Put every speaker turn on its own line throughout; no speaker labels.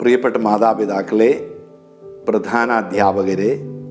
പ്രിയപ്പെട്ട മാതാപിതാക്കളെ പ്രധാന അധ്യാപകരെ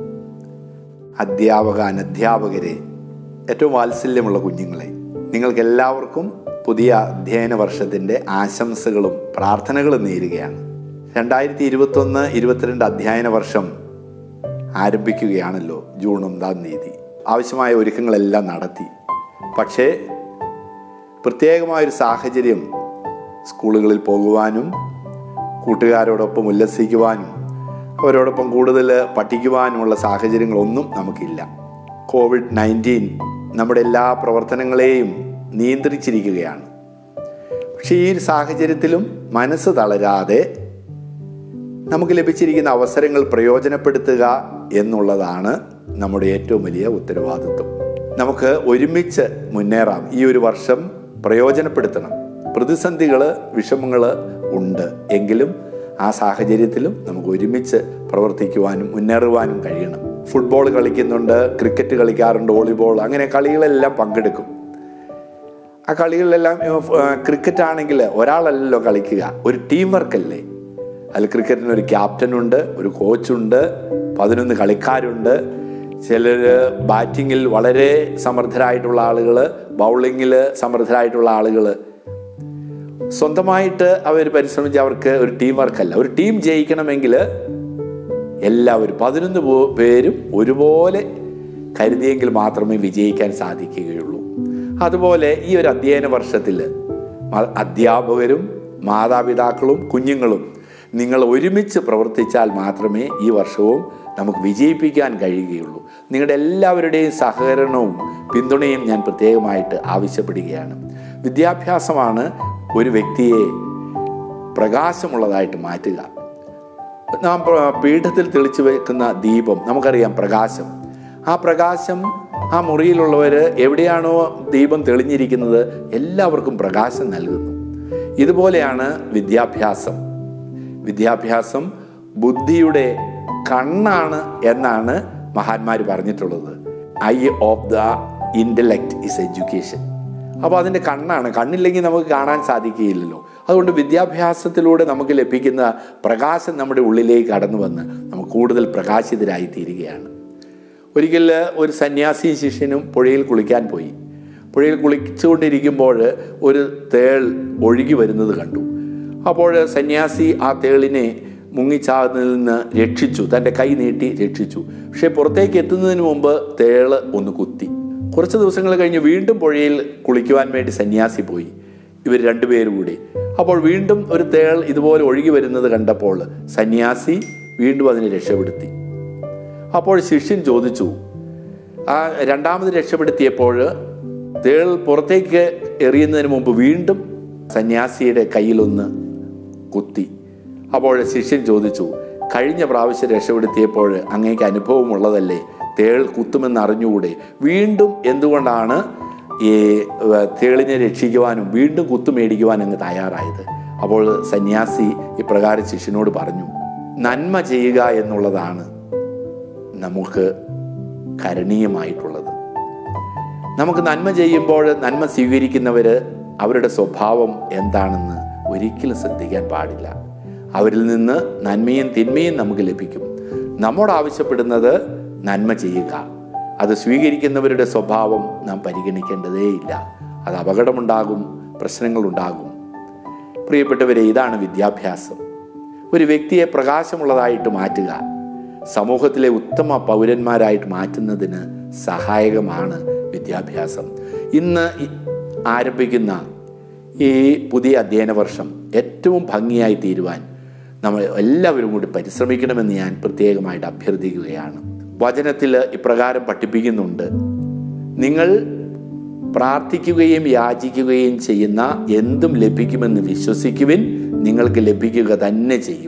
അധ്യാപക അനധ്യാപകരെ ഏറ്റവും വാത്സല്യമുള്ള കുഞ്ഞുങ്ങളെ നിങ്ങൾക്ക് എല്ലാവർക്കും പുതിയ അധ്യയന വർഷത്തിൻ്റെ ആശംസകളും പ്രാർത്ഥനകളും നേരുകയാണ് രണ്ടായിരത്തി ഇരുപത്തൊന്ന് ഇരുപത്തിരണ്ട് അധ്യയന വർഷം ആരംഭിക്കുകയാണല്ലോ ജൂൺ ഒന്നാം തീയതി ആവശ്യമായ ഒരുക്കങ്ങളെല്ലാം നടത്തി പക്ഷേ പ്രത്യേകമായൊരു സാഹചര്യം സ്കൂളുകളിൽ പോകുവാനും കൂട്ടുകാരോടൊപ്പം ഉല്ലസിക്കുവാനും അവരോടൊപ്പം കൂടുതൽ പഠിക്കുവാനുമുള്ള സാഹചര്യങ്ങളൊന്നും നമുക്കില്ല കോവിഡ് നയൻറ്റീൻ നമ്മുടെ എല്ലാ പ്രവർത്തനങ്ങളെയും നിയന്ത്രിച്ചിരിക്കുകയാണ് പക്ഷേ ഈ ഒരു സാഹചര്യത്തിലും മനസ്സ് തളരാതെ നമുക്ക് ലഭിച്ചിരിക്കുന്ന അവസരങ്ങൾ പ്രയോജനപ്പെടുത്തുക എന്നുള്ളതാണ് നമ്മുടെ ഏറ്റവും വലിയ ഉത്തരവാദിത്വം നമുക്ക് ഒരുമിച്ച് മുന്നേറാം ഈ ഒരു വർഷം പ്രയോജനപ്പെടുത്തണം പ്രതിസന്ധികൾ വിഷമങ്ങൾ ഉണ്ട് എങ്കിലും ആ സാഹചര്യത്തിലും നമുക്ക് ഒരുമിച്ച് പ്രവർത്തിക്കുവാനും മുന്നേറുവാനും കഴിയണം ഫുട്ബോൾ കളിക്കുന്നുണ്ട് ക്രിക്കറ്റ് കളിക്കാറുണ്ട് വോളിബോൾ അങ്ങനെ കളികളെല്ലാം പങ്കെടുക്കും ആ കളികളിലെല്ലാം ക്രിക്കറ്റ് ആണെങ്കിൽ ഒരാളല്ലല്ലോ കളിക്കുക ഒരു ടീം വർക്കല്ലേ അതിൽ ക്രിക്കറ്റിന് ഒരു ക്യാപ്റ്റനുണ്ട് ഒരു കോച്ചുണ്ട് പതിനൊന്ന് കളിക്കാരുണ്ട് ചിലർ ബാറ്റിങ്ങിൽ വളരെ സമർത്ഥരായിട്ടുള്ള ആളുകൾ ബൗളിങ്ങിൽ സമർത്ഥരായിട്ടുള്ള ആളുകൾ സ്വന്തമായിട്ട് അവർ പരിശ്രമിച്ച് അവർക്ക് ഒരു ടീം വർക്കല്ല ഒരു ടീം ജയിക്കണമെങ്കിൽ എല്ലാവരും പതിനൊന്ന് പേരും ഒരുപോലെ കരുതിയെങ്കിൽ മാത്രമേ വിജയിക്കാൻ സാധിക്കുകയുള്ളൂ അതുപോലെ ഈ ഒരു അധ്യയന വർഷത്തിൽ അധ്യാപകരും മാതാപിതാക്കളും കുഞ്ഞുങ്ങളും നിങ്ങൾ ഒരുമിച്ച് പ്രവർത്തിച്ചാൽ മാത്രമേ ഈ വർഷവും നമുക്ക് വിജയിപ്പിക്കാൻ കഴിയുകയുള്ളൂ നിങ്ങളുടെ എല്ലാവരുടെയും സഹകരണവും പിന്തുണയും ഞാൻ പ്രത്യേകമായിട്ട് ആവശ്യപ്പെടുകയാണ് വിദ്യാഭ്യാസമാണ് ഒരു വ്യക്തിയെ പ്രകാശമുള്ളതായിട്ട് മാറ്റുക നാം പീഠത്തിൽ തെളിച്ചു വെക്കുന്ന ദീപം നമുക്കറിയാം പ്രകാശം ആ പ്രകാശം ആ മുറിയിലുള്ളവർ എവിടെയാണോ ദീപം തെളിഞ്ഞിരിക്കുന്നത് എല്ലാവർക്കും പ്രകാശം നൽകുന്നു ഇതുപോലെയാണ് വിദ്യാഭ്യാസം വിദ്യാഭ്യാസം ബുദ്ധിയുടെ കണ്ണാണ് എന്നാണ് മഹാന്മാർ പറഞ്ഞിട്ടുള്ളത് eye of the intellect is education അപ്പോൾ അതിൻ്റെ കണ്ണാണ് കണ്ണില്ലെങ്കിൽ നമുക്ക് കാണാൻ സാധിക്കുകയില്ലല്ലോ അതുകൊണ്ട് വിദ്യാഭ്യാസത്തിലൂടെ നമുക്ക് ലഭിക്കുന്ന പ്രകാശം നമ്മുടെ ഉള്ളിലേക്ക് കടന്നു വന്ന് നമുക്ക് കൂടുതൽ പ്രകാശിതരായി തീരുകയാണ് ഒരിക്കൽ ഒരു സന്യാസി ശിഷ്യനും പുഴയിൽ കുളിക്കാൻ പോയി പുഴയിൽ കുളിച്ചുകൊണ്ടിരിക്കുമ്പോൾ ഒരു തേൾ ഒഴുകി വരുന്നത് കണ്ടു അപ്പോൾ സന്യാസി ആ തേളിനെ മുങ്ങിച്ചാകുന്നതിൽ നിന്ന് രക്ഷിച്ചു തൻ്റെ കൈ നീട്ടി രക്ഷിച്ചു പക്ഷേ പുറത്തേക്ക് എത്തുന്നതിന് മുമ്പ് തേള് ഒന്ന് കുത്തി കുറച്ച് ദിവസങ്ങൾ കഴിഞ്ഞ് വീണ്ടും പുഴയിൽ കുളിക്കുവാൻ വേണ്ടി സന്യാസി പോയി ഇവർ രണ്ടുപേരും കൂടി അപ്പോൾ വീണ്ടും ഒരു തേൾ ഇതുപോലെ ഒഴുകി വരുന്നത് കണ്ടപ്പോൾ സന്യാസി വീണ്ടും അതിനെ രക്ഷപ്പെടുത്തി അപ്പോൾ ശിഷ്യൻ ചോദിച്ചു ആ രണ്ടാമത് രക്ഷപ്പെടുത്തിയപ്പോൾ തേൾ പുറത്തേക്ക് എറിയുന്നതിന് മുമ്പ് വീണ്ടും സന്യാസിയുടെ കയ്യിലൊന്ന് കുത്തി അപ്പോൾ ശിഷ്യൻ ചോദിച്ചു കഴിഞ്ഞ പ്രാവശ്യം രക്ഷപ്പെടുത്തിയപ്പോൾ അങ്ങേക്ക് അനുഭവമുള്ളതല്ലേ തേൾ കുത്തുമെന്ന് അറിഞ്ഞുകൂടെ വീണ്ടും എന്തുകൊണ്ടാണ് ഈ തേളിനെ രക്ഷിക്കുവാനും വീണ്ടും കുത്തുമേടിക്കുവാനും അങ്ങ് തയ്യാറായത് അപ്പോൾ സന്യാസി ഇപ്രകാരം ശിഷ്യനോട് പറഞ്ഞു നന്മ ചെയ്യുക എന്നുള്ളതാണ് നമുക്ക് കരണീയമായിട്ടുള്ളത് നമുക്ക് നന്മ ചെയ്യുമ്പോൾ നന്മ സ്വീകരിക്കുന്നവർ അവരുടെ സ്വഭാവം എന്താണെന്ന് ഒരിക്കലും ശ്രദ്ധിക്കാൻ പാടില്ല അവരിൽ നിന്ന് നന്മയും തിന്മയും നമുക്ക് ലഭിക്കും നമ്മോട് ആവശ്യപ്പെടുന്നത് നന്മ ചെയ്യുക അത് സ്വീകരിക്കുന്നവരുടെ സ്വഭാവം നാം പരിഗണിക്കേണ്ടതേയില്ല അത് അപകടമുണ്ടാകും പ്രശ്നങ്ങളുണ്ടാകും പ്രിയപ്പെട്ടവരെ ഇതാണ് വിദ്യാഭ്യാസം ഒരു വ്യക്തിയെ പ്രകാശമുള്ളതായിട്ട് മാറ്റുക സമൂഹത്തിലെ ഉത്തമ പൗരന്മാരായിട്ട് മാറ്റുന്നതിന് സഹായകമാണ് വിദ്യാഭ്യാസം ഇന്ന് ആരംഭിക്കുന്ന ഈ പുതിയ അധ്യയന വർഷം ഏറ്റവും ഭംഗിയായി തീരുവാൻ നമ്മൾ എല്ലാവരും കൂടി പരിശ്രമിക്കണമെന്ന് ഞാൻ പ്രത്യേകമായിട്ട് അഭ്യർത്ഥിക്കുകയാണ് വചനത്തിൽ ഇപ്രകാരം പഠിപ്പിക്കുന്നുണ്ട് നിങ്ങൾ പ്രാർത്ഥിക്കുകയും യാചിക്കുകയും ചെയ്യുന്ന എന്തും ലഭിക്കുമെന്ന് വിശ്വസിക്കുവിൻ നിങ്ങൾക്ക് ലഭിക്കുക തന്നെ ചെയ്യും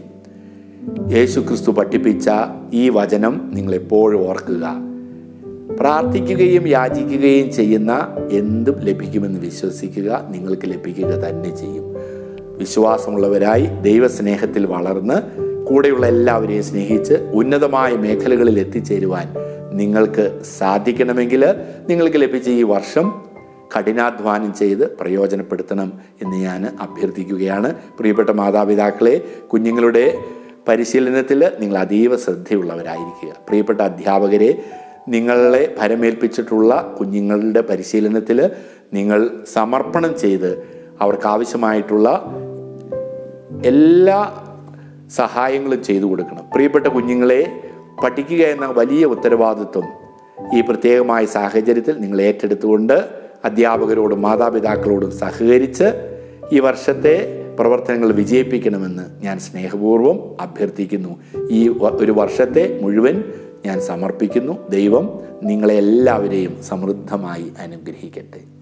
യേശു ക്രിസ്തു പഠിപ്പിച്ച ഈ വചനം നിങ്ങൾ എപ്പോഴും ഓർക്കുക പ്രാർത്ഥിക്കുകയും യാചിക്കുകയും ചെയ്യുന്ന എന്തും ലഭിക്കുമെന്ന് വിശ്വസിക്കുക നിങ്ങൾക്ക് ലഭിക്കുക തന്നെ ചെയ്യും വിശ്വാസമുള്ളവരായി ദൈവസ്നേഹത്തിൽ വളർന്ന് കൂടെയുള്ള എല്ലാവരെയും സ്നേഹിച്ച് ഉന്നതമായ മേഖലകളിൽ എത്തിച്ചേരുവാൻ നിങ്ങൾക്ക് സാധിക്കണമെങ്കിൽ നിങ്ങൾക്ക് ലഭിച്ച ഈ വർഷം കഠിനാധ്വാനം ചെയ്ത് പ്രയോജനപ്പെടുത്തണം എന്ന് ഞാൻ അഭ്യർത്ഥിക്കുകയാണ് പ്രിയപ്പെട്ട മാതാപിതാക്കളെ കുഞ്ഞുങ്ങളുടെ പരിശീലനത്തിൽ നിങ്ങൾ അതീവ ശ്രദ്ധയുള്ളവരായിരിക്കുക പ്രിയപ്പെട്ട അധ്യാപകരെ നിങ്ങളെ ഭരമേൽപ്പിച്ചിട്ടുള്ള കുഞ്ഞുങ്ങളുടെ പരിശീലനത്തിൽ നിങ്ങൾ സമർപ്പണം ചെയ്ത് അവർക്ക് ആവശ്യമായിട്ടുള്ള എല്ലാ സഹായങ്ങളും ചെയ്തു കൊടുക്കണം പ്രിയപ്പെട്ട കുഞ്ഞുങ്ങളെ പഠിക്കുക എന്ന വലിയ ഉത്തരവാദിത്വം ഈ പ്രത്യേകമായ സാഹചര്യത്തിൽ നിങ്ങൾ ഏറ്റെടുത്തുകൊണ്ട് അധ്യാപകരോടും മാതാപിതാക്കളോടും സഹകരിച്ച് ഈ വർഷത്തെ പ്രവർത്തനങ്ങൾ വിജയിപ്പിക്കണമെന്ന് ഞാൻ സ്നേഹപൂർവ്വം അഭ്യർത്ഥിക്കുന്നു ഈ വ- ഒരു വർഷത്തെ മുഴുവൻ ഞാൻ സമർപ്പിക്കുന്നു ദൈവം നിങ്ങളെ എല്ലാവരെയും സമൃദ്ധമായി അനുഗ്രഹിക്കട്ടെ